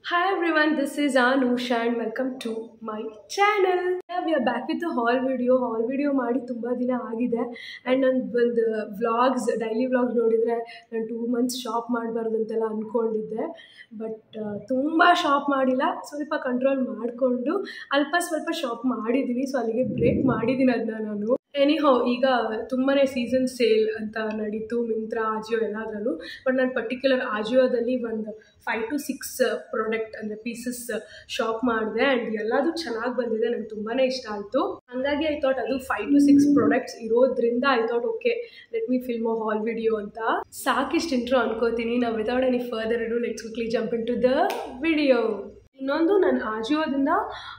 Hi everyone, this is Anusha and welcome to my channel. Yeah, we are back with a haul video. haul video ಮಾಡಿ ತುಂಬ ದಿನ ಆಗಿದೆ and ನನ್ನ ಒಂದು vlogs daily vlog ನೋಡಿದರೆ ನಾನು ಟೂ ಮಂತ್ಸ್ ಶಾಪ್ ಮಾಡಬಾರ್ದು ಅಂತೆಲ್ಲ ಅಂದ್ಕೊಂಡಿದ್ದೆ ಬಟ್ ತುಂಬ ಶಾಪ್ ಮಾಡಿಲ್ಲ ಸ್ವಲ್ಪ ಕಂಟ್ರೋಲ್ ಮಾಡಿಕೊಂಡು ಅಲ್ಪ ಸ್ವಲ್ಪ ಶಾಪ್ ಮಾಡಿದ್ದೀನಿ ಸೊ ಅಲ್ಲಿಗೆ ಬ್ರೇಕ್ ಮಾಡಿದ್ದೀನಿ ಅದನ್ನ ನಾನು ಎನಿಹೌ ಈಗ ತುಂಬಾ ಸೀಸನ್ ಸೇಲ್ ಅಂತ ನಡೀತು ಮಿಂತ್ರಾ ಆಜಿಯೋ ಎಲ್ಲದರಲ್ಲೂ ಬಟ್ ನಾನು ಪರ್ಟಿಕ್ಯುಲರ್ ಆಜಿಯೋದಲ್ಲಿ ಒಂದು ಫೈವ್ ಟು ಸಿಕ್ಸ್ ಪ್ರಾಡಕ್ಟ್ ಅಂದರೆ ಪೀಸಸ್ ಶಾಪ್ ಮಾಡಿದೆ ಆ್ಯಂಡ್ ಎಲ್ಲದೂ ಚೆನ್ನಾಗಿ ಬಂದಿದೆ ನಂಗೆ ತುಂಬಾ ಇಷ್ಟ ಆಯಿತು ಹಾಗಾಗಿ ಐ ಥಾಟ್ ಅದು ಫೈವ್ ಟು ಸಿಕ್ಸ್ ಪ್ರಾಡಕ್ಟ್ಸ್ ಇರೋದ್ರಿಂದ I thought okay let me film a haul video ಅಂತ ಸಾಕಿಷ್ಟು ಇಂಟ್ರೋ ಅನ್ಕೋತೀನಿ ನಾವು without any further ado let's quickly jump into the video ಇನ್ನೊಂದು ನನ್ನ ಆಜಿಯೋದಿಂದ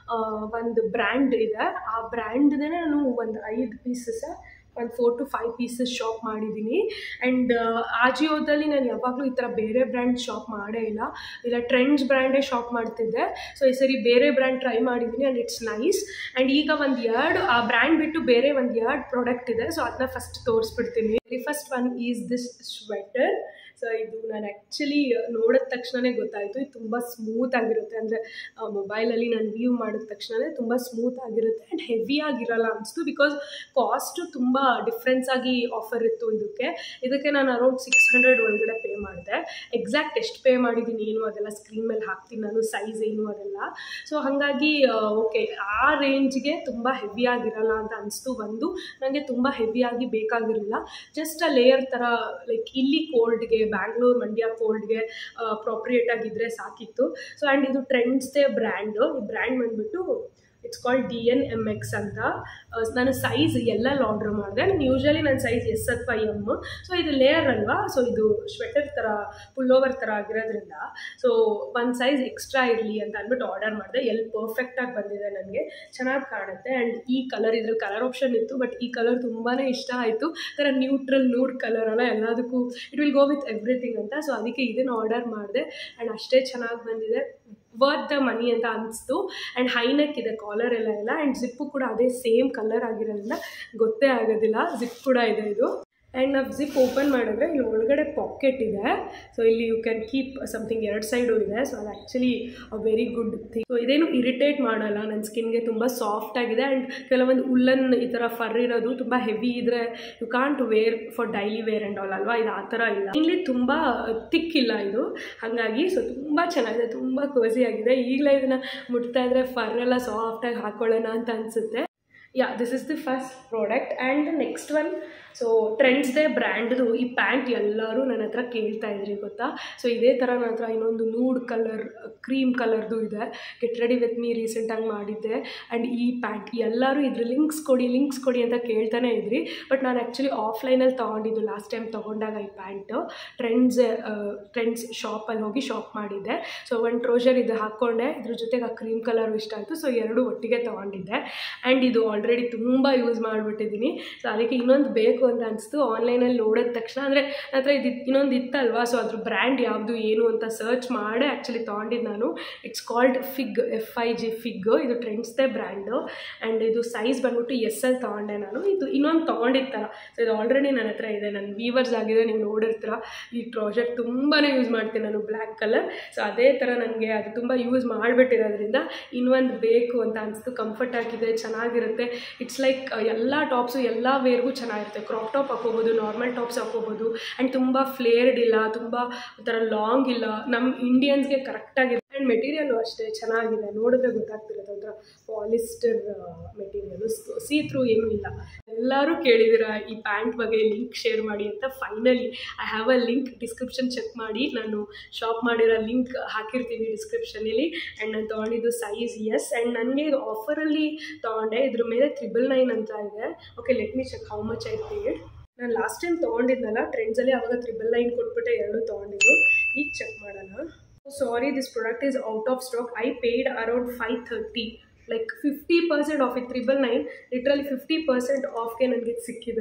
ಒಂದು ಬ್ರ್ಯಾಂಡ್ ಇದೆ ಆ ಬ್ರ್ಯಾಂಡ್ದೇ ನಾನು ಒಂದು ಐದು ಪೀಸಸ್ ಒಂದು four to five pieces shop ಮಾಡಿದ್ದೀನಿ ಆ್ಯಂಡ್ ಆಜಿಯೋದಲ್ಲಿ ನಾನು ಯಾವಾಗಲೂ ಈ ಥರ ಬೇರೆ ಬ್ರ್ಯಾಂಡ್ ಶಾಪ್ ಮಾಡೇ ಇಲ್ಲ ಇಲ್ಲ ಟ್ರೆಂಡ್ಸ್ ಬ್ರ್ಯಾಂಡೇ ಶಾಪ್ ಮಾಡ್ತಿದ್ದೆ ಸೊ ಈ ಸರಿ ಬೇರೆ ಬ್ರ್ಯಾಂಡ್ ಟ್ರೈ ಮಾಡಿದ್ದೀನಿ ಆ್ಯಂಡ್ ಇಟ್ಸ್ ನೈಸ್ ಆ್ಯಂಡ್ ಈಗ ಒಂದು ಎರಡು ಆ ಬ್ರ್ಯಾಂಡ್ ಬಿಟ್ಟು ಬೇರೆ ಒಂದು ಎರಡು ಪ್ರಾಡಕ್ಟ್ ಇದೆ ಸೊ ಅದನ್ನ ಫಸ್ಟ್ ತೋರಿಸ್ಬಿಡ್ತೀನಿ very first one is this sweater so ಇದು ನಾನು ಆ್ಯಕ್ಚುಲಿ ನೋಡಿದ ತಕ್ಷಣವೇ ಗೊತ್ತಾಯಿತು ಇದು ತುಂಬ ಸ್ಮೂತ್ ಆಗಿರುತ್ತೆ ಅಂದರೆ ಮೊಬೈಲಲ್ಲಿ ನಾನು ವ್ಯೂ ಮಾಡಿದ ತಕ್ಷಣವೇ ತುಂಬ ಸ್ಮೂತ್ ಆಗಿರುತ್ತೆ ಆ್ಯಂಡ್ ಹೆವಿ ಆಗಿರಲ್ಲ ಅನಿಸ್ತು ಬಿಕಾಸ್ ಕಾಸ್ಟು ತುಂಬ ಡಿಫ್ರೆನ್ಸ್ ಆಗಿ ಆಫರ್ ಇತ್ತು ಇದಕ್ಕೆ ಇದಕ್ಕೆ ನಾನು ಅರೌಂಡ್ ಸಿಕ್ಸ್ ಹಂಡ್ರೆಡ್ ಒಳಗಡೆ ಪೇ ಮಾಡಿದೆ ಎಕ್ಸಾಕ್ಟ್ ಎಷ್ಟು ಪೇ ಮಾಡಿದ್ದೀನಿ ಏನು ಅದೆಲ್ಲ ಸ್ಕ್ರೀನ್ ಮೇಲೆ ಹಾಕ್ತೀನಿ ನಾನು ಸೈಜ್ ಏನು ಅದೆಲ್ಲ ಸೊ ಹಾಗಾಗಿ ಓಕೆ ಆ ರೇಂಜ್ಗೆ ತುಂಬ ಹೆವಿ ಆಗಿರಲ್ಲ ಅಂತ ಅನಿಸ್ತು ಒಂದು ನನಗೆ ತುಂಬ ಹೆವಿಯಾಗಿ ಬೇಕಾಗಿರಲಿಲ್ಲ ಜಸ್ಟ್ ಆ ಲೇಯರ್ ಥರ ಲೈಕ್ ಇಲ್ಲಿ ಕೋಲ್ಡ್ಗೆ ಬ್ಯಾಂಗ್ಳೂರ್ ಮಂಡ್ಯ ಕೋಲ್ಡ್ಗೆ ಪ್ರಾಪ್ರಿಯೇಟ್ ಆಗಿದ್ದರೆ ಸಾಕಿತ್ತು ಸೊ ಆ್ಯಂಡ್ ಇದು ಟ್ರೆಂಡ್ಸ್ದೇ ಬ್ರ್ಯಾಂಡು ಈ ಬ್ರ್ಯಾಂಡ್ ಬಂದುಬಿಟ್ಟು it's called D N M X ಅಂತ ನಾನು ಸೈಜ್ ಎಲ್ಲೆಲ್ಲಿ ಆರ್ಡ್ರ್ ಮಾಡಿದೆ ನಾನು ಯೂಶ್ವಲಿ ನನ್ನ ಸೈಜ್ ಎಸ್ ಅಥವಾ ಎಮ್ ಸೊ ಇದು ಲೇಯರ್ ಅಲ್ವಾ ಸೊ ಇದು ಸ್ವೆಟರ್ ಥರ ಪುಲ್ಲೋವರ್ ಥರ ಆಗಿರೋದ್ರಿಂದ ಸೊ ಒಂದು ಸೈಜ್ ಎಕ್ಸ್ಟ್ರಾ ಇರಲಿ ಅಂತ ಅಂದ್ಬಿಟ್ಟು ಆರ್ಡರ್ ಮಾಡಿದೆ ಎಲ್ಲಿ ಪರ್ಫೆಕ್ಟಾಗಿ ಬಂದಿದೆ ನನಗೆ ಚೆನ್ನಾಗಿ ಕಾಣುತ್ತೆ ಆ್ಯಂಡ್ ಈ ಕಲರ್ ಇದ್ರಲ್ಲಿ ಕಲರ್ ಆಪ್ಷನ್ ಇತ್ತು ಬಟ್ ಈ ಕಲರ್ ತುಂಬಾ ಇಷ್ಟ ಆಯಿತು ಥರ ನ್ಯೂಟ್ರಲ್ ನೂಡ್ ಕಲರ್ ಅಲ್ಲ ಎಲ್ಲದಕ್ಕೂ it will go with everything ಅಂತ ಸೊ ಅದಕ್ಕೆ ಇದನ್ನು ಆರ್ಡರ್ ಮಾಡಿದೆ ಆ್ಯಂಡ್ ಅಷ್ಟೇ ಚೆನ್ನಾಗಿ ಬಂದಿದೆ ವರ್ತ್ ದ ಮನಿ ಅಂತ ಅನಿಸ್ತು ಆ್ಯಂಡ್ ಹೈನೆಕ್ ಇದೆ ಕಾಲರ್ ಎಲ್ಲ ಎಲ್ಲ ಆ್ಯಂಡ್ ಜಿಪ್ಪು ಕೂಡ ಅದೇ ಸೇಮ್ ಕಲರ್ ಆಗಿರೋದ್ರಿಂದ ಗೊತ್ತೇ ಆಗೋದಿಲ್ಲ ಜಿಪ್ ಕೂಡ ಇದೆ ಇದು ಆ್ಯಂಡ್ ನಾವು ಜಿಪ್ ಓಪನ್ ಮಾಡಿದ್ರೆ ಇಲ್ಲಿ ಒಳಗಡೆ ಪಾಕೆಟ್ ಇದೆ ಸೊ ಇಲ್ಲಿ ಯು ಕ್ಯಾನ್ ಕೀಪ್ ಸಮಥಿಂಗ್ ಎರಡು ಸೈಡು ಇದೆ ಸೊ ಅದು actually uh very good thing so ಇದೇನು ಇರಿಟೇಟ್ ಮಾಡಲ್ಲ ನನ್ನ ಸ್ಕಿನ್ಗೆ ತುಂಬ ಸಾಫ್ಟ್ ಆಗಿದೆ ಆ್ಯಂಡ್ ಕೆಲವೊಂದು ಉಲ್ಲನ್ ಈ ಥರ ಫರ್ ಇರೋದು ತುಂಬ ಹೆವಿ ಇದ್ದರೆ you can't wear for daily wear and all ಅಲ್ವಾ ಇದು ಆ ಥರ ಇಲ್ಲ ಇಲ್ಲಿ ತುಂಬ ತಿಕ್ ಇಲ್ಲ ಇದು ಹಾಗಾಗಿ ಸೊ ತುಂಬ ಚೆನ್ನಾಗಿದೆ ತುಂಬ ಕೋಸಿ ಆಗಿದೆ ಈಗಲೇ ಇದನ್ನು ಮುಟ್ತಾ ಇದ್ರೆ ಫರ್ ಎಲ್ಲ ಸಾಫ್ಟಾಗಿ ಹಾಕ್ಕೊಳ್ಳೋಣ ಅಂತ ಅನಿಸುತ್ತೆ yeah this is the first product and next one so ಟ್ರೆಂಡ್ಸ್ದೇ ಬ್ರ್ಯಾಂಡ್ದು ಈ ಪ್ಯಾಂಟ್ ಎಲ್ಲರೂ ನನ್ನ ಹತ್ರ ಕೇಳ್ತಾ ಇದ್ರಿ ಗೊತ್ತಾ ಸೊ ಇದೇ ಥರ ನನ್ನ ಹತ್ರ ಇನ್ನೊಂದು ನೂಡ್ ಕಲರ್ ಕ್ರೀಮ್ ಕಲರ್ದು ಇದೆ ಗೆಟ್ ರೆಡಿ ವಿತ್ ಮೀ ರೀಸೆಂಟಾಗಿ ಮಾಡಿದ್ದೆ ಆ್ಯಂಡ್ ಈ ಪ್ಯಾಂಟ್ ಎಲ್ಲರೂ ಇದ್ರ ಲಿಂಕ್ಸ್ ಕೊಡಿ ಲಿಂಕ್ಸ್ ಕೊಡಿ ಅಂತ ಕೇಳ್ತಾನೆ ಇದ್ರಿ ಬಟ್ ನಾನು ಆ್ಯಕ್ಚುಲಿ ಆಫ್ಲೈನಲ್ಲಿ ತೊಗೊಂಡಿದ್ದು ಲಾಸ್ಟ್ ಟೈಮ್ ತೊಗೊಂಡಾಗ ಈ ಪ್ಯಾಂಟು ಟ್ರೆಂಡ್ಸ್ ಟ್ರೆಂಡ್ಸ್ ಶಾಪಲ್ಲಿ ಹೋಗಿ ಶಾಪ್ ಮಾಡಿದ್ದೆ ಸೊ ಒಂದು ಟ್ರೋಜರ್ ಇದು ಹಾಕ್ಕೊಂಡೆ ಇದ್ರ ಜೊತೆಗೆ ಆ ಕ್ರೀಮ್ ಕಲರು ಇಷ್ಟ ಆಯಿತು ಸೊ ಎರಡು ಒಟ್ಟಿಗೆ ತೊಗೊಂಡಿದ್ದೆ ಆ್ಯಂಡ್ ಇದು ಆಲ್ರೆಡಿ ತುಂಬ ಯೂಸ್ ಮಾಡಿಬಿಟ್ಟಿದ್ದೀನಿ ಸೊ ಅದಕ್ಕೆ ಇನ್ನೊಂದು ಬೇಕು ಅಂತ ಅನಿಸ್ತು ಆನ್ಲೈನಲ್ಲಿ ನೋಡಿದ ತಕ್ಷಣ ಅಂದರೆ ನನ್ನ ಹತ್ರ ಇದು ಇನ್ನೊಂದು ಇತ್ತಲ್ವಾ ಸೊ ಅದ್ರ ಬ್ರ್ಯಾಂಡ್ ಯಾವುದು ಏನು ಅಂತ ಸರ್ಚ್ ಮಾಡಿ ಆ್ಯಕ್ಚುಲಿ ತೊಗೊಂಡಿದ್ದು ನಾನು it's called Fig F I G Fig ಇದು ಟ್ರೆಂಡ್ಸ್ದೇ ಬ್ರ್ಯಾಂಡು ಆ್ಯಂಡ್ ಇದು ಸೈಜ್ ಬಂದ್ಬಿಟ್ಟು ಎಸ್ ಎಲ್ ತೊಗೊಂಡೆ ನಾನು ಇದು ಇನ್ನೊಂದು ತೊಗೊಂಡಿತ್ತಲ್ಲ ಸೊ ಇದು ಆಲ್ರೆಡಿ ನನ್ನ ಹತ್ರ ಇದೆ ನನ್ನ ವೀವರ್ಸ್ ಆಗಿದೆ ನೀವು ನೋಡಿರ್ತೀರ ಈ ಟ್ರೌಸರ್ ತುಂಬಾ ಯೂಸ್ ಮಾಡ್ತೀನಿ ನಾನು ಬ್ಲ್ಯಾಕ್ ಕಲರ್ ಸೊ ಅದೇ ಥರ ನನಗೆ ಅದು ತುಂಬ ಯೂಸ್ ಮಾಡಿಬಿಟ್ಟಿರೋದ್ರಿಂದ ಇನ್ನೊಂದು ಬೇಕು ಅಂತ ಅನಿಸ್ತು ಕಂಫರ್ಟ್ ಆಗಿದೆ ಚೆನ್ನಾಗಿರುತ್ತೆ ಇಟ್ಸ್ ಲೈಕ್ ಎಲ್ಲ ಟಾಪ್ಸು ಎಲ್ಲ ವೇರ್ಗೂ ಚೆನ್ನಾಗಿರುತ್ತೆ ಕ್ರಾಪ್ ಟಾಪ್ ಹಾಕೋಬೋದು ನಾರ್ಮಲ್ ಟಾಪ್ಸ್ ಹಾಕೋಬೋದು ಆ್ಯಂಡ್ ತುಂಬ ಫ್ಲೇರ್ಡ್ ಇಲ್ಲ ತುಂಬ ಒಂಥರ ಲಾಂಗ್ ಇಲ್ಲ ನಮ್ಮ ಇಂಡಿಯನ್ಸ್ಗೆ ಕರೆಕ್ಟಾಗಿದೆ ಆ್ಯಂಡ್ ಮೆಟೀರಿಯಲ್ಲು ಅಷ್ಟೇ ಚೆನ್ನಾಗಿದೆ ನೋಡಿದ್ರೆ ಗೊತ್ತಾಗ್ತಿರುತ್ತೆ ಒಂಥರ ಪಾಲಿಸ್ಟರ್ ಮೆಟೀರಿಯಲು ಸಿ ಥ್ರೂ ಏನೂ ಇಲ್ಲ ಎಲ್ಲರೂ ಕೇಳಿದಿರ ಈ ಪ್ಯಾಂಟ್ ಬಗ್ಗೆ ಲಿಂಕ್ ಶೇರ್ ಮಾಡಿ ಅಂತ finally I have uh link description check ಮಾಡಿ ನಾನು ಶಾಪ್ ಮಾಡಿರೋ ಲಿಂಕ್ ಹಾಕಿರ್ತೀನಿ ಡಿಸ್ಕ್ರಿಪ್ಷನಲ್ಲಿ ಆ್ಯಂಡ್ ನಾನು ತೊಗೊಂಡಿದ್ದು ಸೈಜ್ ಎಸ್ ಆ್ಯಂಡ್ ನನಗೆ ಇದು ಆಫರಲ್ಲಿ ತೊಗೊಂಡೆ ಇದ್ರ ಮೇಲೆ ತ್ರಿಬಲ್ ನೈನ್ ಅಂತ ಇದೆ okay let me check how much I paid ನಾನು ಲಾಸ್ಟ್ ಟೈಮ್ ತೊಗೊಂಡಿದ್ನಲ್ಲ ಟ್ರೆಂಡ್ಸಲ್ಲಿ ಅವಾಗ ತ್ರಿಬಲ್ ನೈನ್ ಕೊಟ್ಬಿಟ್ಟೆ ಎರಡು ತೊಗೊಂಡಿದ್ದು ಈಗ ಚೆಕ್ ಮಾಡೋಣ sorry this product is out of stock I paid around five thirty like fifty percent off it triple nine literally fifty percent ಆಫ್ಗೆ ನನಗೆ ಸಿಕ್ಕಿದೆ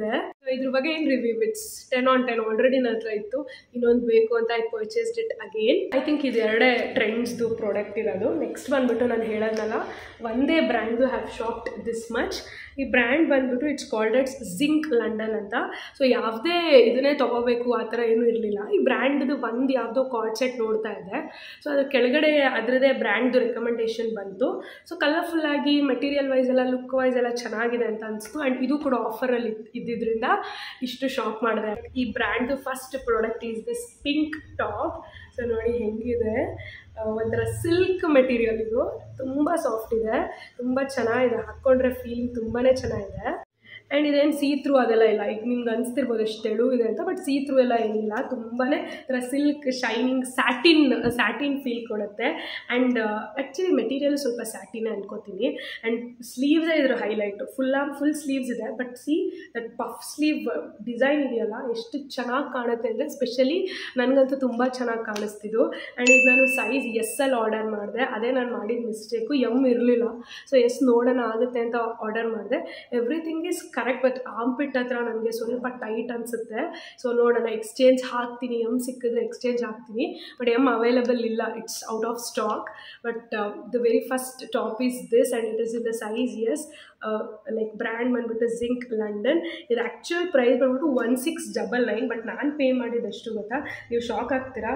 ಇದ್ರ ಬಗ್ಗೆ ಏನು review it's ten on ten already ನನ್ನ ಹತ್ರ ಇತ್ತು ಇನ್ನೊಂದು ಬೇಕು ಅಂತ I purchased it again I think ಇದು ಎರಡೇ ಟ್ರೆಂಡ್ಸ್ದು ಪ್ರಾಡಕ್ಟ್ ಇರೋದು ನೆಕ್ಸ್ಟ್ ಬಂದ್ಬಿಟ್ಟು ನಾನು ಹೇಳೋದ್ನಲ್ಲ ಒಂದೇ ಬ್ರ್ಯಾಂಡ್ದು ಹ್ಯಾವ್ ಶಾಪ್ಡ್ ದಿಸ್ ಮಚ್ ಈ ಬ್ರ್ಯಾಂಡ್ ಬಂದ್ಬಿಟ್ಟು it's called it's Zink London ಅಂತ ಸೊ ಯಾವುದೇ ಇದನ್ನೇ ತೊಗೋಬೇಕು ಆ ಥರ ಏನೂ ಇರಲಿಲ್ಲ ಈ ಬ್ರ್ಯಾಂಡ್ದು ಒಂದು ಯಾವುದೋ ಕಾರ್ಡ್ ಸೆಟ್ ನೋಡ್ತಾ ಇದ್ದೆ ಸೊ ಅದ್ರ ಕೆಳಗಡೆ ಅದರದೇ ಬ್ರ್ಯಾಂಡ್ದು ರೆಕಮೆಂಡೇಷನ್ ಬಂತು ಸೊ ಕಲರ್ಫುಲ್ಲಾಗಿ ಮೆಟೀರಿಯಲ್ ವೈಸ್ ಎಲ್ಲ ಲುಕ್ ವೈಸ್ ಎಲ್ಲ ಚೆನ್ನಾಗಿದೆ ಅಂತ ಅನಿಸ್ತು ಆ್ಯಂಡ್ ಇದು ಕೂಡ ಆಫರಲ್ಲಿ ಇದ್ದಿದ್ದರಿಂದ ಇಷ್ಟು ಶಾಪ್ ಮಾಡಿದೆ ಈ ಬ್ರ್ಯಾಂಡ್ದು first product is this pink top so ನೋಡಿ ಹೆಂಗಿದೆ ಆ, ಒಂಥರ ಸಿಲ್ಕ್ ಮೆಟೀರಿಯಲ್ ಇದು ತುಂಬ ಸಾಫ್ಟ್ ಇದೆ ತುಂಬ ಚೆನ್ನಾಗಿದೆ ಹಾಕ್ಕೊಂಡ್ರೆ ಫೀಲಿಂಗ್ ತುಂಬಾ ಚೆನ್ನಾಗಿದೆ ಆ್ಯಂಡ್ ಇದೇನು ಸೀ ಥ್ರೂ ಅದೆಲ್ಲ ಇಲ್ಲ ಈಗ ನಿಮ್ಗೆ ಅನಿಸ್ತಿರ್ಬೋದು ಎಷ್ಟು ತೆಳು ಇದೆ ಅಂತ ಬಟ್ ಸೀ ಥ್ರೂ ಎಲ್ಲ ಏನಿಲ್ಲ ತುಂಬಾ ಥರ silk shining satin satin feel ಕೊಡುತ್ತೆ ಆ್ಯಂಡ್ ಆ್ಯಕ್ಚುಲಿ ಮೆಟೀರಿಯಲ್ ಸ್ವಲ್ಪ ಸ್ಯಾಟಿನೇ ಅನ್ಕೋತೀನಿ ಆ್ಯಂಡ್ ಸ್ಲೀವ್ಸೇ ಇದ್ರ highlight full arm full sleeves ಇದೆ but see that puff sleeve design ಇದೆಯಲ್ಲ ಎಷ್ಟು ಚೆನ್ನಾಗಿ ಕಾಣುತ್ತೆ ಅಂದರೆ ಸ್ಪೆಷಲಿ ನನಗಂತೂ ತುಂಬ ಚೆನ್ನಾಗಿ ಕಾಣಿಸ್ತಿದ್ದು ಆ್ಯಂಡ್ ಇದು ನಾನು ಸೈಜ್ ಎಸ್ ಅಲ್ಲಿ ಆರ್ಡರ್ ಮಾಡಿದೆ ಅದೇ ನಾನು ಮಾಡಿದ ಮಿಸ್ಟೇಕು ಎಮ್ ಇರಲಿಲ್ಲ ಸೊ ಎಸ್ ನೋಡೋಣ ಆಗುತ್ತೆ ಅಂತ ಆರ್ಡರ್ ಮಾಡಿದೆ everything is correct but armpit ಹತ್ರ ನನಗೆ ಸ್ವಲ್ಪ ಟೈಟ್ ಅನಿಸುತ್ತೆ ಸೊ ನೋಡೋಣ ಎಕ್ಸ್ಚೇಂಜ್ ಹಾಕ್ತೀನಿ ಎಮ್ ಸಿಕ್ಕಿದ್ರೆ ಎಕ್ಸ್ಚೇಂಜ್ ಹಾಕ್ತೀನಿ ಬಟ್ ಎಮ್ ಅವೈಲಬಲ್ ಇಲ್ಲ it's out of stock but the very first top is this and it is in the size S like brand ಬಂದ್ಬಿಟ್ಟು ಜಿಂಕ್ ಲಂಡನ್ ಇದು ಆ್ಯಕ್ಚುಯಲ್ ಪ್ರೈಸ್ ಬಂದ್ಬಿಟ್ಟು one six double nine but ನಾನು ಪೇ ಮಾಡಿದ್ದೆಷ್ಟು ಗೊತ್ತಾ ನೀವು shock ಆಗ್ತೀರಾ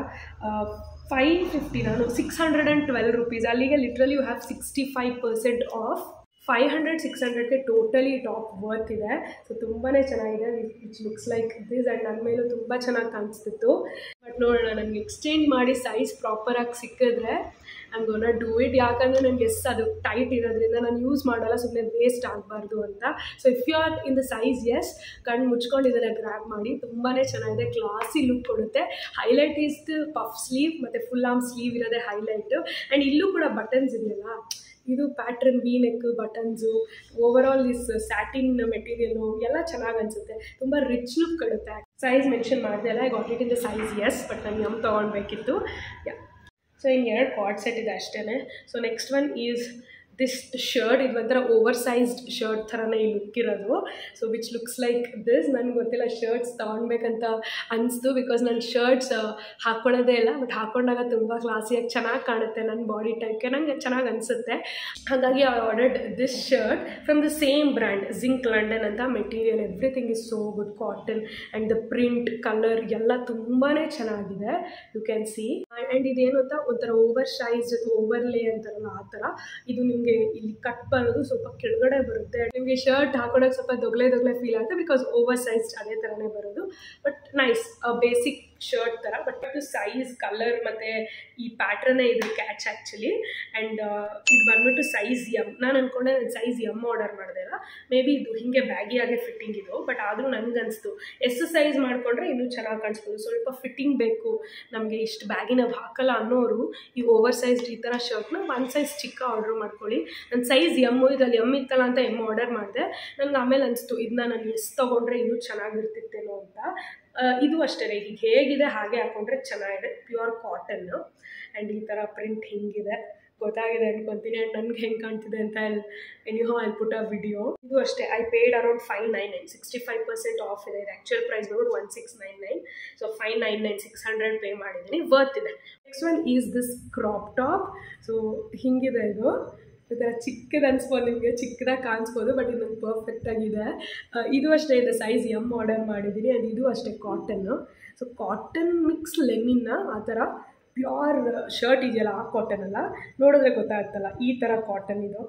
ಫೈವ್ ಫಿಫ್ಟಿ ನಾನು six hundred and twelve rupees ಅಲ್ಲಿಗೆ literally you have sixty five percent off five hundred six ಹಂಡ್ರೆಡ್ಗೆ ಟೋಟಲಿ ಟಾಪ್ ವರ್ತ್ ಇದೆ ಸೊ ತುಂಬಾ ಚೆನ್ನಾಗಿದೆ which looks like this and ನನ್ನ ಮೇಲೂ ತುಂಬ ಚೆನ್ನಾಗಿ ಕಾಣಿಸ್ತಿತ್ತು ಬಟ್ ನೋಡೋಣ ನನಗೆ ಎಕ್ಸ್ಚೇಂಜ್ ಮಾಡಿ ಸೈಜ್ ಪ್ರಾಪರಾಗಿ ಸಿಕ್ಕಿದ್ರೆ ಐಮ್ ಗೋನ ಡೂ ಇಟ್ ಯಾಕಂದರೆ ನನಗೆ ಎಸ್ ಅದು ಟೈಟ್ ಇರೋದ್ರಿಂದ ನಾನು ಯೂಸ್ ಮಾಡಲ್ಲ ಸುಮ್ಮನೆ ವೇಸ್ಟ್ ಆಗಬಾರ್ದು ಅಂತ so if you are in the size S ಕಣ್ಣು ಮುಚ್ಕೊಂಡು ಇದನ್ನು ಗ್ರ್ಯಾಬ್ ಮಾಡಿ ತುಂಬಾ ಚೆನ್ನಾಗಿದೆ ಕ್ಲಾಸಿ ಲುಕ್ ಕೊಡುತ್ತೆ ಹೈಲೈಟ್ ಈಸ್ ಪಫ್ ಸ್ಲೀವ್ ಮತ್ತು ಫುಲ್ ಆರ್ಮ್ ಸ್ಲೀವ್ ಇರೋದೇ ಹೈಲೈಟು ಆ್ಯಂಡ್ ಇಲ್ಲೂ ಕೂಡ ಬಟನ್ಸ್ ಇದೆಯಲ್ಲ ಇದು pattern V neck buttons over all this satin material ಎಲ್ಲ ಚೆನ್ನಾಗಿ ಅನಿಸುತ್ತೆ ತುಂಬ ರಿಚ್ ಲುಕ್ ಕೊಡುತ್ತೆ ಸೈಜ್ ಮೆನ್ಷನ್ ಮಾಡಿದೆ ಅಲ್ಲ got it in the size S but ನಾನು ಎಮ್ ತೊಗೊಳ್ಬೇಕಿತ್ತು ಯಾ ಸೊ ಇನ್ನು ಎರಡು ಕಾರ್ಡ್ ಸೆಟ್ ಇದೆ ಅಷ್ಟೇ so next one is this shirt ಇದು ಒಂಥರ ಓವರ್ ಸೈಜ್ಡ್ ಶರ್ಟ್ ಥರನೇ ಈ ಲುಕ್ ಇರೋದು so which looks like this ನನಗೆ ಗೊತ್ತಿಲ್ಲ ಶರ್ಟ್ಸ್ ತೊಗೊಳ್ಬೇಕಂತ ಅನಿಸ್ತು ಬಿಕಾಸ್ ನನ್ನ ಶರ್ಟ್ಸ್ ಹಾಕ್ಕೊಳ್ಳೋದೇ ಇಲ್ಲ ಬಟ್ ಹಾಕ್ಕೊಂಡಾಗ ತುಂಬ ಕ್ಲಾಸಿಯಾಗಿ ಚೆನ್ನಾಗಿ ಕಾಣುತ್ತೆ ನನ್ನ ಬಾಡಿ ಟೈಪ್ಗೆ ನಂಗೆ ಚೆನ್ನಾಗಿ ಅನಿಸುತ್ತೆ ಹಾಗಾಗಿ I ordered this shirt from the same brand Zink London ಅಂತ material everything is so good cotton and the print colour ಎಲ್ಲ ತುಂಬಾ ಚೆನ್ನಾಗಿದೆ ಯು ಕ್ಯಾನ್ ಸಿ ಆ್ಯಂಡ್ ಇದೇನು ಅಂತ ಒಂಥರ ಓವರ್ ಸೈಜ್ ಅಥವಾ ಓವರ್ಲೇ ಅಂತಾರಲ್ಲ ಆ ಥರ ಇದು ನಿಮಗೆ ಇಲ್ಲಿ ಕಟ್ ಬರೋದು ಸ್ವಲ್ಪ ಕೆಳಗಡೆ ಬರುತ್ತೆ ನಿಮಗೆ ಶರ್ಟ್ ಹಾಕೊಳ್ಳೋಕೆ ಸ್ವಲ್ಪ ದೊಗ್ಲೆ ದೊಗ್ಲೆ ಫೀಲ್ ಆಗುತ್ತೆ ಬಿಕಾಸ್ ಓವರ್ ಸೈಜ್ಡ್ ಅದೇ ಥರನೇ ಬರೋದು ಬಟ್ ನೈಸ್ ಬೇಸಿಕ್ ಶರ್ಟ್ ಥರ ಬಟ್ ಇದು ಸೈಜ್ ಕಲರ್ ಮತ್ತು ಈ ಪ್ಯಾಟ್ರನ್ನೇ ಇದು ಕ್ಯಾಚ್ ಆ್ಯಕ್ಚುಲಿ ಆ್ಯಂಡ್ ಇದು ಬಂದ್ಬಿಟ್ಟು ಸೈಜ್ ಎಮ್ ನಾನು ಅಂದ್ಕೊಂಡೆ ನಾನು ಸೈಜ್ ಎಮ್ ಆರ್ಡರ್ ಮಾಡಿದೆ ಅಲ್ಲ ಮೇ ಬಿ ಇದು ಹೀಗೆ ಬ್ಯಾಗಿಯಾಗೆ ಫಿಟ್ಟಿಂಗ್ ಇದು ಬಟ್ ಆದರೂ ನನಗನ್ನಿಸ್ತು ಎಷ್ಟು ಸೈಜ್ ಮಾಡಿಕೊಂಡ್ರೆ ಇನ್ನೂ ಚೆನ್ನಾಗಿ ಕಾಣಿಸ್ಬೋದು ಸ್ವಲ್ಪ ಫಿಟ್ಟಿಂಗ್ ಬೇಕು ನಮಗೆ ಇಷ್ಟು ಬ್ಯಾಗಿ ನಾವು ಹಾಕಲ್ಲ ಅನ್ನೋರು ಈ ಓವರ್ ಸೈಜ್ಡ್ ಈ ಥರ ಶರ್ಟ್ನ ಒನ್ ಸೈಜ್ ಚಿಕ್ಕ ಆರ್ಡ್ರ್ ಮಾಡ್ಕೊಳ್ಳಿ ನನ್ನ ಸೈಜ್ ಎಮ್ಮು ಇದ್ರಲ್ಲಿ ಎಮ್ ಇತ್ತಲ್ಲ ಅಂತ ಎಮ್ ಆರ್ಡರ್ ಮಾಡಿದೆ ನನಗೆ ಆಮೇಲೆ ಅನಿಸ್ತು ಇದನ್ನ ನಾನು ಎಷ್ಟು ತೊಗೊಂಡ್ರೆ ಇನ್ನೂ ಚೆನ್ನಾಗಿರ್ತಿತ್ತೇನೋ ಅಂತ ಆ, ಇದು ಅಷ್ಟೇ ಈಗ ಹೇಗಿದೆ ಹಾಗೆ ಹಾಕೊಂಡ್ರೆ ಚೆನ್ನಾಗಿದೆ ಪ್ಯೂರ್ ಕಾಟನ್ನು ಆ್ಯಂಡ್ ಈ ಥರ ಪ್ರಿಂಟ್ ಹಿಂಗಿದೆ ಗೊತ್ತಾಗಿದೆ ಅನ್ಕೊತೀನಿ ಆ್ಯಂಡ್ ನನಗೆ ಹೆಂಗೆ ಕಾಣ್ತಿದೆ ಅಂತ ಎನಿ ಹೋ ಐ ಪುಟ್ ಅ ವಿಡಿಯೋ ಇದು ಅಷ್ಟೇ I paid around five nine nine sixty five percent off ಇದೆ ಇದು ಆ್ಯಕ್ಚುಯಲ್ ಪ್ರೈಸ್ ಬಂದ್ಬಿಟ್ಟು one six nine nine so five nine nine six hundred pay ಮಾಡಿದ್ದೀನಿ ವರ್ತ್ ಇದೆ next one is this crop top so ಹಿಂಗಿದೆ ಇದು ಈ ಥರ ಚಿಕ್ಕದು ಅನ್ಸ್ಬೋದು ನಿಮಗೆ ಚಿಕ್ಕದಾಗಿ ಕಾಣಿಸ್ಬೋದು ಬಟ್ ಇದು ನಂಗೆ ಪರ್ಫೆಕ್ಟಾಗಿದೆ ಇದು ಅಷ್ಟೇ ಇದೆ ಸೈಜ್ ಎಮ್ ಆರ್ಡರ್ ಮಾಡಿದ್ದೀನಿ ಆ್ಯಂಡ್ ಇದು ಅಷ್ಟೇ ಕಾಟನ್ನು ಸೊ ಕಾಟನ್ ಮಿಕ್ಸ್ ಲೆನಿನ್ನ ಆ ಥರ ಪ್ಯೂರ್ ಶರ್ಟ್ ಇದೆಯಲ್ಲ ಆ ಕಾಟನ್ ಅಲ್ಲ ನೋಡಿದ್ರೆ ಗೊತ್ತಾಗ್ತಲ್ಲ ಈ ಥರ ಕಾಟನ್ ಇದು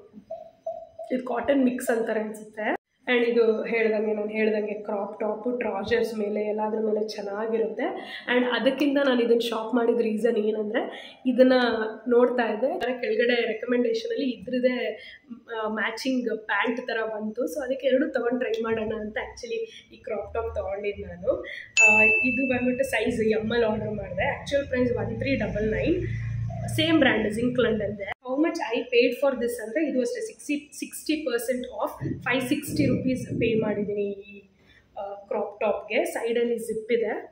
ಇದು ಕಾಟನ್ ಮಿಕ್ಸ್ ಅಂತಾರೆ ಅನಿಸುತ್ತೆ ಆ್ಯಂಡ್ ಇದು ಹೇಳ್ದಂಗೆ ನಾನು ಹೇಳ್ದಂಗೆ ಕ್ರಾಪ್ ಟಾಪು ಟ್ರಾಜರ್ಸ್ ಮೇಲೆ ಎಲ್ಲದ್ರ ಮೇಲೆ ಚೆನ್ನಾಗಿರುತ್ತೆ ಆ್ಯಂಡ್ ಅದಕ್ಕಿಂತ ನಾನು ಇದನ್ನು ಶಾಪ್ ಮಾಡಿದ ರೀಸನ್ ಏನಂದರೆ ಇದನ್ನು ನೋಡ್ತಾ ಇದ್ದೆ ಅದರ ಕೆಳಗಡೆ ರೆಕಮೆಂಡೇಷನಲ್ಲಿ ಇದ್ರದ್ದೇ ಮ್ಯಾಚಿಂಗ್ ಪ್ಯಾಂಟ್ ಥರ ಬಂತು ಸೊ ಅದಕ್ಕೆ ಎರಡು ತೊಗೊಂಡು ಟ್ರೈ ಮಾಡೋಣ ಅಂತ ಆ್ಯಕ್ಚುಲಿ ಈ ಕ್ರಾಪ್ ಟಾಪ್ ತೊಗೊಂಡಿದ್ದು ನಾನು ಆ, ಇದು ಬಂದ್ಬಿಟ್ಟು ಸೈಜ್ ಎಮ್ಮಲ್ಲಿ ಆರ್ಡರ್ ಮಾಡಿದೆ actual price one three double nine same brand Zink ಲಂಡನ್ದೆ how much I paid for this ಅಂದರೆ ಇದು ಅಷ್ಟೇ sixty sixty percent off five sixty rupees pay ಮಾಡಿದ್ದೀನಿ ಈ ಕ್ರಾಪ್ ಟಾಪ್ಗೆ ಸೈಡಲ್ಲಿ ಜಿಪ್ ಇದೆ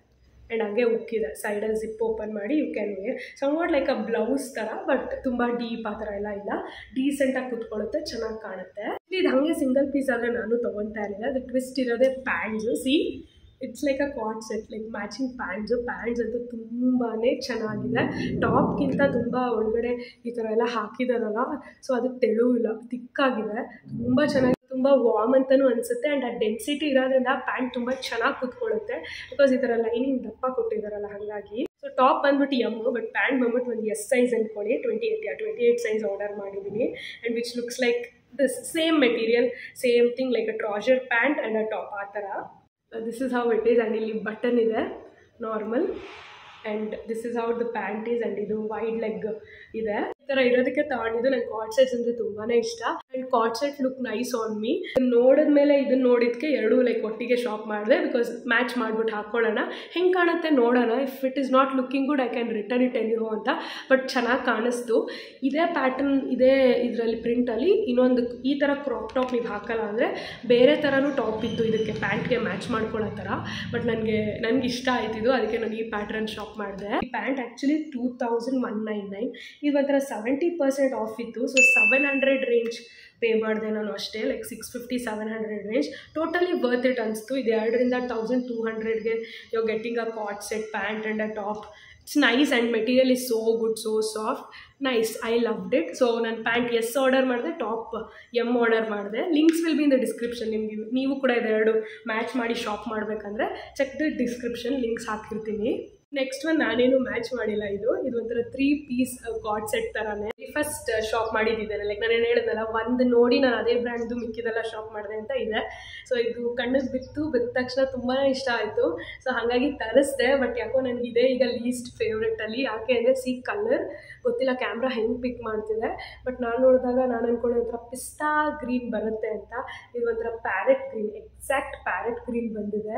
ಆ್ಯಂಡ್ ಹಂಗೆ ಉಕ್ಕಿದೆ ಸೈಡಲ್ಲಿ ಜಿಪ್ ಓಪನ್ ಮಾಡಿ you can wear somewhat like uh blouse ಥರ ಬಟ್ ತುಂಬ ಡೀಪ್ ಆ ಥರ ಎಲ್ಲ ಇಲ್ಲ ಡೀಸೆಂಟಾಗಿ ಕುತ್ಕೊಳ್ಳುತ್ತೆ ಚೆನ್ನಾಗಿ ಕಾಣುತ್ತೆ ಇದು ಹಾಗೆ ಸಿಂಗಲ್ ಪೀಸ್ ಆದರೆ ನಾನು ತೊಗೊತಾ ಇರಲಿಲ್ಲ ಅದು ಟ್ವಿಸ್ಟ್ ಇರೋದೇ pants see it's like uh coord set like matching pants pants ಅಂತೂ ತುಂಬಾ ಚೆನ್ನಾಗಿದೆ ಟಾಪ್ಗಿಂತ ತುಂಬ ಒಳಗಡೆ ಈ ಥರ ಎಲ್ಲ ಹಾಕಿದಾರಲ್ಲ ಸೊ ಅದು ತೆಳುವಿಲ್ಲ ತಿಕ್ಕಾಗಿದೆ ತುಂಬ ಚೆನ್ನಾಗಿ ತುಂಬ ವಾರ್ಮ್ ಅಂತಲೂ ಅನಿಸುತ್ತೆ ಆ್ಯಂಡ್ ಆ ಡೆನ್ಸಿಟಿ ಇರೋದ್ರಿಂದ ಪ್ಯಾಂಟ್ ತುಂಬ ಚೆನ್ನಾಗಿ ಕುತ್ಕೊಳ್ಳುತ್ತೆ ಬಿಕಾಸ್ ಈ ಥರ ಲೈನಿಂಗ್ ದಪ್ಪ ಕೊಟ್ಟಿದ್ದಾರಲ್ಲ ಹಾಗಾಗಿ ಸೊ ಟಾಪ್ ಬಂದ್ಬಿಟ್ಟು ಎಮ್ ಬಟ್ ಪ್ಯಾಂಟ್ ಬಂದ್ಬಿಟ್ಟು ಒಂದು ಎಸ್ ಸೈಜ್ ಅಂದ್ಕೊಳ್ಳಿ twenty eight yeah twenty eight size order ಮಾಡಿದ್ದೀನಿ and which looks like this same material same thing like uh trouser pant and a top ಆ ಥರ this is how it is and ಇಲ್ಲಿ button ಇದೆ normal and this is how the pant is and ಇದು wide leg ಇದೆ ಈ ಥರ ಇರೋದಕ್ಕೆ ತಗೊಂಡಿದ್ದು ನಂಗೆ ಕಾಟ್ ಸೆಟ್ಸ್ ಅಂದರೆ ತುಂಬಾ ಇಷ್ಟ and coord set look nice on me ನೋಡಿದ್ಮೇಲೆ ಇದನ್ನ ನೋಡಿದ್ಕೆ ಎರಡೂ ಲೈಕ್ ಒಟ್ಟಿಗೆ ಶಾಪ್ ಮಾಡಿದೆ ಬಿಕಾಸ್ ಮ್ಯಾಚ್ ಮಾಡ್ಬಿಟ್ಟು ಹಾಕ್ಕೊಳ್ಳೋಣ ಹೆಂಗೆ ಕಾಣುತ್ತೆ ನೋಡೋಣ if it is not looking good I can return it anyhow ಅಂತ ಬಟ್ ಚೆನ್ನಾಗಿ ಕಾಣಿಸ್ತು ಇದೇ ಪ್ಯಾಟರ್ನ್ ಇದೇ ಇದರಲ್ಲಿ ಪ್ರಿಂಟಲ್ಲಿ ಇನ್ನೊಂದು ಈ ಥರ ಕ್ರಾಪ್ ಟಾಪ್ ನೀವು ಹಾಕಲ್ಲ ಅಂದರೆ ಬೇರೆ ಥರನೂ ಟಾಪ್ ಇತ್ತು ಇದಕ್ಕೆ ಪ್ಯಾಂಟ್ಗೆ ಮ್ಯಾಚ್ ಮಾಡ್ಕೊಳ್ಳೋ ಥರ ಬಟ್ ನನಗೆ ನನಗೆ ಇಷ್ಟ ಆಯ್ತಿದ್ದು ಅದಕ್ಕೆ ನಾನು ಈ ಪ್ಯಾಟ್ರನ್ ಶಾಪ್ ಮಾಡಿದೆ ಈ pant actually two thousand one nine nine ಇದು ಒಂಥರ ಸೆವೆಂಟಿ ಪರ್ಸೆಂಟ್ ಆಫ್ ಇತ್ತು so seven hundred range pay ಮಾಡಿದೆ ನಾನು ಅಷ್ಟೇ like six fifty seven hundred range totally worth it ಅನಿಸ್ತು ಇದು ಎರಡರಿಂದ ತೌಸಂಡ್ ಟೂ ಹಂಡ್ರೆಡ್ಗೆ you getting a coord set pant and a top it's nice and material is so good so soft nice I loved it so ನಾನು pant S order ಮಾಡಿದೆ top M order ಮಾಡಿದೆ links will be in the description ನಿಮಗೆ ನೀವು ಕೂಡ ಇದೆರಡು match ಮಾಡಿ shop ಮಾಡಬೇಕಂದ್ರೆ check the description links ಹಾಕಿರ್ತೀನಿ ನೆಕ್ಸ್ಟ್ ಒನ್ ನಾನೇನು ಮ್ಯಾಚ್ ಮಾಡಿಲ್ಲ ಇದು ಇದು ಒಂಥರ ತ್ರೀ ಪೀಸ್ ಕಾಟ್ ಸೆಟ್ ಥರನೇ ಫಸ್ಟ್ ಶಾಪ್ ಮಾಡಿದ್ದಿದ್ದೇನೆ ಲೈಕ್ ನಾನು ಏನು ಹೇಳಿದ್ನಲ್ಲ ಒಂದು ನೋಡಿ ನಾನು ಅದೇ ಬ್ರ್ಯಾಂಡ್ದು ಮಿಕ್ಕಿದೆಲ್ಲ ಶಾಪ್ ಮಾಡಿದೆ ಅಂತ ಇದೆ ಸೊ ಇದು ಕಣ್ಣಿಗೆ ಬಿತ್ತು ಬಿದ್ದ ತಕ್ಷಣ ತುಂಬಾ ಇಷ್ಟ ಆಯಿತು ಸೊ ಹಾಗಾಗಿ ತರಿಸ್ದೆ ಬಟ್ ಯಾಕೋ ನನಗೆ ಇದೇ ಈಗ ಲೀಸ್ಟ್ ಫೇವ್ರೆಟಲ್ಲಿ ಯಾಕೆ ಅಂದರೆ ಸಿ ಕಲರ್ ಗೊತ್ತಿಲ್ಲ ಕ್ಯಾಮ್ರಾ ಹೆಂಗೆ ಪಿಕ್ ಮಾಡ್ತಿದೆ ಬಟ್ ನಾನು ನೋಡಿದಾಗ ನಾನು ಅಂದ್ಕೊಂಡೆ ಒಂಥರ ಪಿಸ್ತಾ ಗ್ರೀನ್ ಬರುತ್ತೆ ಅಂತ ಇದು ಒಂಥರ parrot green exact parrot green ಬಂದಿದೆ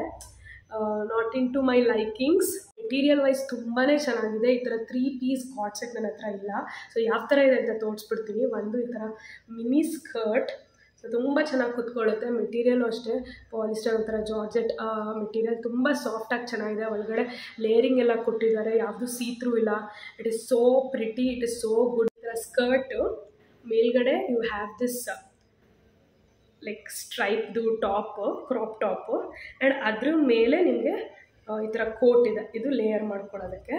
not into my likings material wise ತುಂಬಾ ಚೆನ್ನಾಗಿದೆ ಈ ಥರ ತ್ರೀ ಪೀಸ್ ಕಾಟ್ ಸೆಟ್ ನನ್ನ ಹತ್ರ ಇಲ್ಲ ಸೊ ಯಾವ ಥರ ಇದೆ ಅಂತ ತೋರಿಸ್ಬಿಡ್ತೀನಿ ಒಂದು ಈ ಥರ ಮಿನಿ ಸ್ಕರ್ಟ್ ಸೊ ತುಂಬ ಚೆನ್ನಾಗಿ ಕುತ್ಕೊಳ್ಳುತ್ತೆ ಮೆಟೀರಿಯಲು ಅಷ್ಟೇ ಪಾಲಿಸ್ಟರ್ ಒಂಥರ ಜಾರ್ಜೆಟ್ ಮೆಟೀರಿಯಲ್ ತುಂಬ ಸಾಫ್ಟಾಗಿ ಚೆನ್ನಾಗಿದೆ ಒಳಗಡೆ ಲೇರಿಂಗ್ ಎಲ್ಲ ಕೊಟ್ಟಿದ್ದಾರೆ ಯಾವುದು ಸೀತ್ರೂ ಇಲ್ಲ it is so pretty it is so good ಈ ಥರ ಸ್ಕರ್ಟು ಮೇಲ್ಗಡೆ ಯು ಹ್ಯಾವ್ ದಿಸ್ ಲೈಕ್ ಸ್ಟ್ರೈಪ್ದು ಟಾಪು ಕ್ರಾಪ್ ಟಾಪು ಆ್ಯಂಡ್ ಅದ್ರ ಮೇಲೆ ನಿಮಗೆ ಈ ಥರ ಕೋಟ್ ಇದೆ ಇದು ಲೇಯರ್ ಮಾಡ್ಕೊಳ್ಳೋದಕ್ಕೆ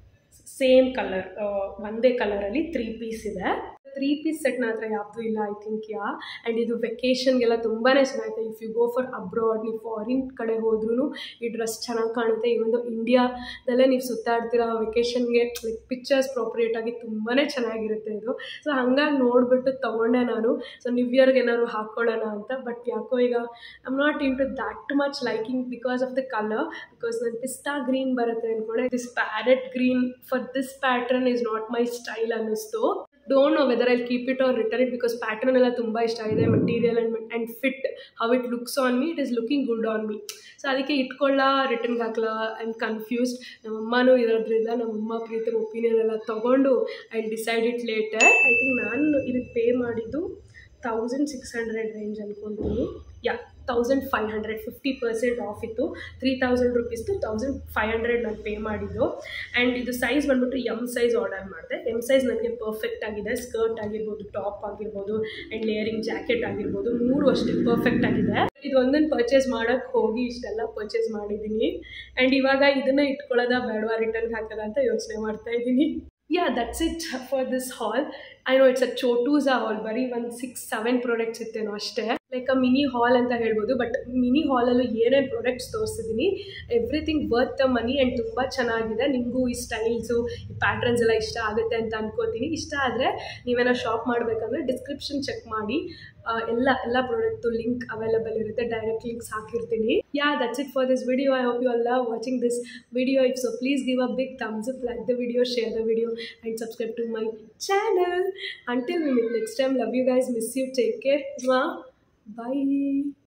ಸೇಮ್ ಕಲರ್ ಒಂದೇ ಕಲರಲ್ಲಿ ತ್ರೀ ಪೀಸ್ ಇದೆ ತ್ರೀ ಪೀಸ್ ಸೆಟ್ ನನ್ನ ಹತ್ರ ಯಾವುದು ಇಲ್ಲ ಐ ಥಿಂಕ್ ಯಾ ಆ್ಯಂಡ್ ಇದು ವೆಕೇಷನ್ಗೆಲ್ಲ ತುಂಬಾ ಚೆನ್ನಾಗಿದೆ if you go for abroad ನೀವು ಫಾರಿನ್ ಕಡೆ ಹೋದ್ರೂ ಈ ಡ್ರೆಸ್ ಚೆನ್ನಾಗಿ ಕಾಣುತ್ತೆ ಈ ಒಂದು ಇಂಡಿಯಾದಲ್ಲೇ ನೀವು ಸುತ್ತಾಡ್ತೀರಾ ವೆಕೇಷನ್ಗೆ ಲೈಕ್ ಪಿಕ್ಚರ್ಸ್ ಪ್ರಾಪ್ರಿಯೇಟಾಗಿ ತುಂಬಾ ಚೆನ್ನಾಗಿರುತ್ತೆ ಇದು ಸೊ ಹಂಗಾಗಿ ನೋಡಿಬಿಟ್ಟು ತೊಗೊಂಡೆ ನಾನು ಸೊ ನ್ಯೂ ಇಯರ್ಗೆ ಏನಾದ್ರು ಹಾಕ್ಕೊಳ್ಳೋಣ ಅಂತ ಬಟ್ ಯಾಕೋ ಈಗ I'm not into that much liking because of the colour because ನನ್ನ ಪಿಸ್ತಾ ಗ್ರೀನ್ ಬರುತ್ತೆ ಅಂದ್ಕೊಂಡೆ this parrot green for this pattern is not my style ಅನ್ನಿಸ್ತು don't know whether I keep it or return it because pattern ಎಲ್ಲ ತುಂಬ ಇಷ್ಟ ಆಗಿದೆ material and and fit how it looks on me it is looking good on me so ಅದಕ್ಕೆ ಇಟ್ಕೊಳ್ಳ ರಿಟರ್ನ್ಗೆ ಹಾಕ್ಲಾ I am confused ನಮ್ಮಮ್ಮನೂ ಇರೋದ್ರಿಂದ ನಮ್ಮಮ್ಮ ಪ್ರೀತಿ ಒಪಿನಿಯನ್ ಎಲ್ಲ ತೊಗೊಂಡು I decide it later I think ನಾನು ಇದಕ್ಕೆ ಪೇ ಮಾಡಿದ್ದು ತೌಸಂಡ್ ಸಿಕ್ಸ್ ಹಂಡ್ರೆಡ್ ರೇಂಜ್ ಅಂದ್ಕೊತೀನಿ yeah thousand five hundred fifty percent off ಇತ್ತು ತ್ರೀ ತೌಸಂಡ್ ರುಪೀಸ್ದು ತೌಸಂಡ್ ಫೈವ್ ಹಂಡ್ರೆಡ್ ನಾನು ಪೇ ಮಾಡಿದ್ದು ಆ್ಯಂಡ್ ಇದು ಸೈಜ್ ಬಂದ್ಬಿಟ್ಟು ಎಮ್ ಸೈಜ್ ಆರ್ಡರ್ ಮಾಡಿದೆ ಎಮ್ ಸೈಜ್ ನನಗೆ ಪರ್ಫೆಕ್ಟ್ ಆಗಿದೆ ಸ್ಕರ್ಟ್ ಆಗಿರ್ಬೋದು ಟಾಪ್ ಆಗಿರ್ಬೋದು ಆ್ಯಂಡ್ ಲೇಯರಿಂಗ್ ಜಾಕೆಟ್ ಆಗಿರ್ಬೋದು ಮೂರು ಅಷ್ಟೇ ಪರ್ಫೆಕ್ಟ್ ಆಗಿದೆ ಇದು ಒಂದನ್ನು ಪರ್ಚೇಸ್ ಮಾಡೋಕ್ಕೆ ಹೋಗಿ ಇಷ್ಟೆಲ್ಲ ಪರ್ಚೇಸ್ ಮಾಡಿದ್ದೀನಿ ಆ್ಯಂಡ್ ಇವಾಗ ಇದನ್ನು ಇಟ್ಕೊಳ್ಳೋದ ಬೇಡವಾ ರಿಟರ್ನ್ ಹಾಕೋದ ಅಂತ ಯೋಚನೆ ಮಾಡ್ತಾ ಇದ್ದೀನಿ yeah that's it for this haul I know it's a Chotu's a haul ಬರೀ ಒಂದು ಸಿಕ್ಸ್ ಸೆವೆನ್ ಪ್ರಾಡಕ್ಟ್ಸ್ ಇತ್ತೇನೋ ಅಷ್ಟೇ ಲೈಕ್ ಅ ಮಿನಿ ಹಾಲ್ ಅಂತ ಹೇಳ್ಬೋದು ಬಟ್ ಮಿನಿ ಹಾಲಲ್ಲೂ ಏನೇನು ಪ್ರಾಡಕ್ಟ್ಸ್ ತೋರಿಸಿದ್ದೀನಿ everything worth the money and ತುಂಬ ಚೆನ್ನಾಗಿದೆ ನಿಮಗೂ ಈ ಸ್ಟೈಲ್ಸು ಈ ಪ್ಯಾಟ್ರನ್ಸ್ ಎಲ್ಲ ಇಷ್ಟ ಆಗುತ್ತೆ ಅಂತ ಅನ್ಕೋತೀನಿ ಇಷ್ಟ ಆದರೆ ನೀವೇನೋ ಶಾಪ್ ಮಾಡಬೇಕಂದ್ರೆ ಡಿಸ್ಕ್ರಿಪ್ಷನ್ ಚೆಕ್ ಮಾಡಿ ಎಲ್ಲ ಎಲ್ಲ ಪ್ರಾಡಕ್ಟು ಲಿಂಕ್ ಅವೈಲೇಬಲ್ ಇರುತ್ತೆ ಡೈರೆಕ್ಟ್ ಲಿಂಕ್ಸ್ ಹಾಕಿರ್ತೀನಿ yeah that's it for this video I hope you all love watching this video if so please give a big thumbs up like the video share the video and subscribe to my channel until we meet next time love you guys miss you take care bye